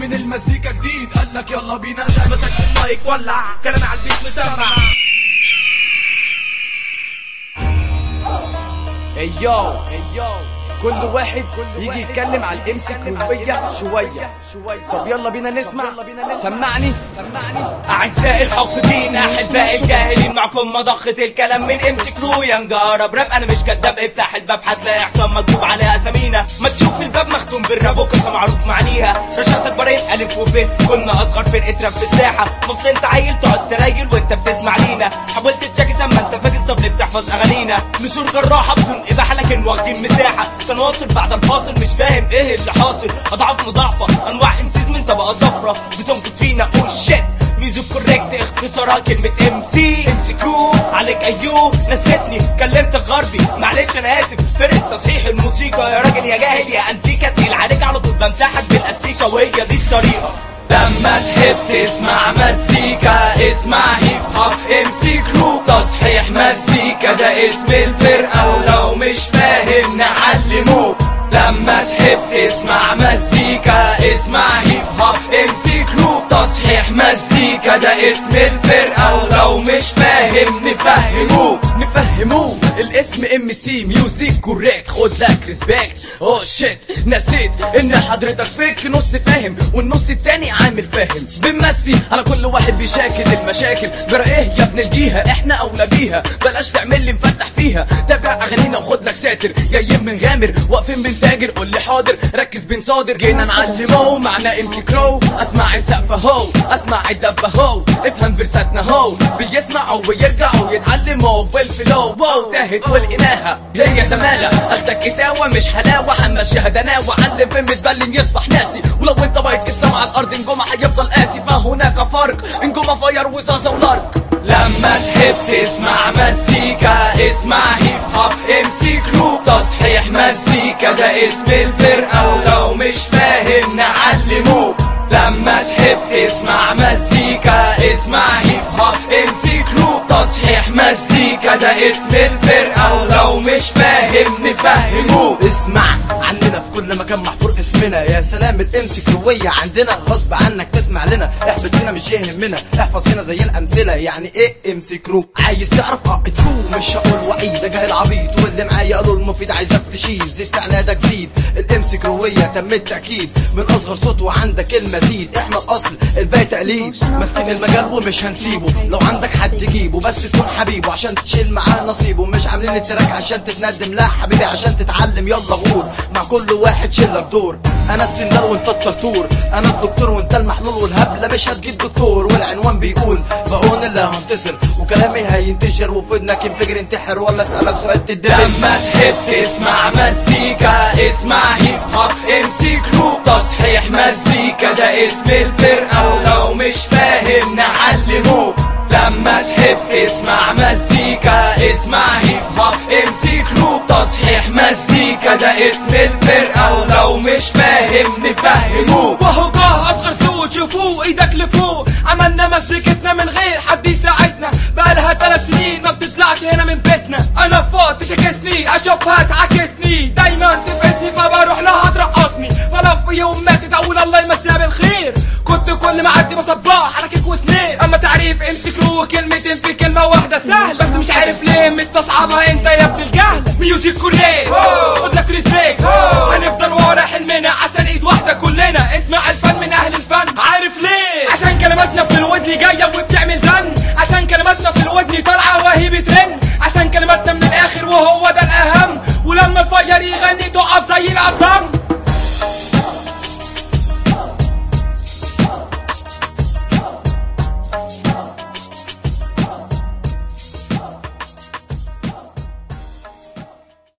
من المزيكا جديد قال لك يلا بينا نغني مسك المايك ولع كلامي على البيت مسمع ايو ايو كل واحد يجي يتكلم على الامس كروبية شوية شوية طب يلا بينا نسمع سمعني سمعني أعزائي الحافظين أحبائي الجاهلين معكم مضخة الكلام من امسك كرو يا نجارب راب أنا مش كداب افتح الباب هتلاقي حكام مكتوب عليها أسامينا ما تشوف الباب مختوم بالراب وقصة معروف معانيها رشاط أكبرين ألف وب كنا أصغر فرقة راب في الساحة مصل أنت عيل تقعد تراجل وأنت بتسمع لينا حاولت تشاكس أما أنت فاكس طب ليه بتحفظ أغانينا نشور جراحة بدون إباحة لكن واخدين مساحة سنواصل بعد الفاصل مش فاهم إيه اللي حاصل أضعاف مضاعفة أنواع امسيز من طبقة صفرة بتنكت فينا أول شيت ميوزك كوريكت اختصارها كلمة ام سي ام سي كرو عليك ايوه نسيتني كلمتك غربي معلش انا اسف فرقة تصحيح الموسيقى يا راجل يا جاهل يا انتيكا تقيل عليك على طول بمسحك بالاستيكا وهي دي الطريقة لما تحب تسمع مزيكا اسمع هيب هوب ام سي كرو تصحيح مزيكا ده اسم الفرقة ولو مش فاهم نعلموك لما تحب تسمع مزيكا اسمع هيب هوب ام سي كرو تصحيح مزيكا ده اسم الفرقة ولو مش فاهم نفهموك نفهموك الاسم ام سي ميوزك كوريكت خد لك ريسبكت اوه شيت نسيت ان حضرتك فيك نص فاهم والنص التاني عامل فاهم بنمسي على كل واحد بيشاكل المشاكل جرى ايه يا ابن الجيهة احنا اولى بيها بلاش تعمل لي مفتح فيها تابع اغانينا وخد لك ساتر جايين من غامر واقفين من تاجر قول لي حاضر ركز بين صادر جينا نعلمه معنى ام سي كرو اسمع السقف اهو اسمع الدب اهو افهم فرساتنا اهو بيسمعوا ويرجعوا يتعلموا بالفلو واو تاهت ولقيناها هي زمالة اخدك اتاوة مش حلاوة هنمشيها دناوة علم فين متبلن يصبح ناسي ولو انت بايت السما على الارض نجومة هيفضل قاسي فهناك فرق نجومة فاير وصاصة ولارك لما تحب تسمع مزيكا اسمع هيب هوب ام سي كرو تصحيح مزيكا ده اسم الفرقة ولو مش فاهم نعلموك لما تحب تسمع مزيكا اسمع هيب هوب ام سي كرو تصحيح مزيكا ده اسم الفرقة ولو مش فاهم نفهموك اسمع عننا في كل مكان محفور اسمنا يا سلام الامسك روية عندنا غصب عنك تسمع لنا احبط فينا مش يهمنا احفظ فينا زي الامثله يعني ايه امسك رو عايز تعرف اه ترو مش هقول وعيد ده جاهل عبيط واللي معايا قالوا المفيد عايزك تشيل زيد عنادك زيد الامسك روية تم التاكيد من اصغر صوت وعندك المزيد احنا الاصل الباقي تقليد ماسكين المجال ومش هنسيبه لو عندك حد جيبه بس تكون حبيبه عشان تشيل معاه نصيبه مش عاملين التراك عشان تتندم لا حبيبي عشان تتعلم يلا غور مع كل واحد شيلك دور انا السندال وانت التطور انا الدكتور وانت المحلول والهبله مش هتجيب دكتور والعنوان بيقول بعون اللي هنتصر وكلامي هينتشر وفي ودنك ينفجر انتحر ولا اسالك سؤال تدبر لما تحب تسمع مزيكا اسمع هيب هوب ام سي كرو تصحيح مزيكا ده اسم الفرقة ولو مش فاهم نعلموك لما تحب تسمع مزيكا اسمع هيب هوب ام سي كرو تصحيح مزيكا ده اسم الفرقة ولو مش فاهم نفهموك وهو جه اصغر صوت شوفوه ايدك لفوق عملنا مزيكتنا من غير حد يساعدنا بقالها ثلاث سنين ما بتطلعش هنا من بيتنا انا فوت تشكسني اشوفها تعاكسني دايما تفقسني فبروح لها ترقصني فلو في يوم ماتت اقول الله يمسيها بالخير كنت كل ما اعدي بصباح على كيك وسنين اما تعريف امسك رو كلمتين في كلمه واحده سهل بس مش عارف ليه مستصعبها انت يا ابن الجهل ميوزك كوريت خد لك ريسبكت هنفضل ورا حلمنا عشان ايد واحده كلنا اسمع الفن من اهل الفن عارف ليه عشان كلماتنا في الودن جايه وبتعمل زن عشان كلماتنا في الودن طالعه وهي بترن عشان كلماتنا من الاخر وهو ده الاهم ولما الفاير يغني تقف زي الاصم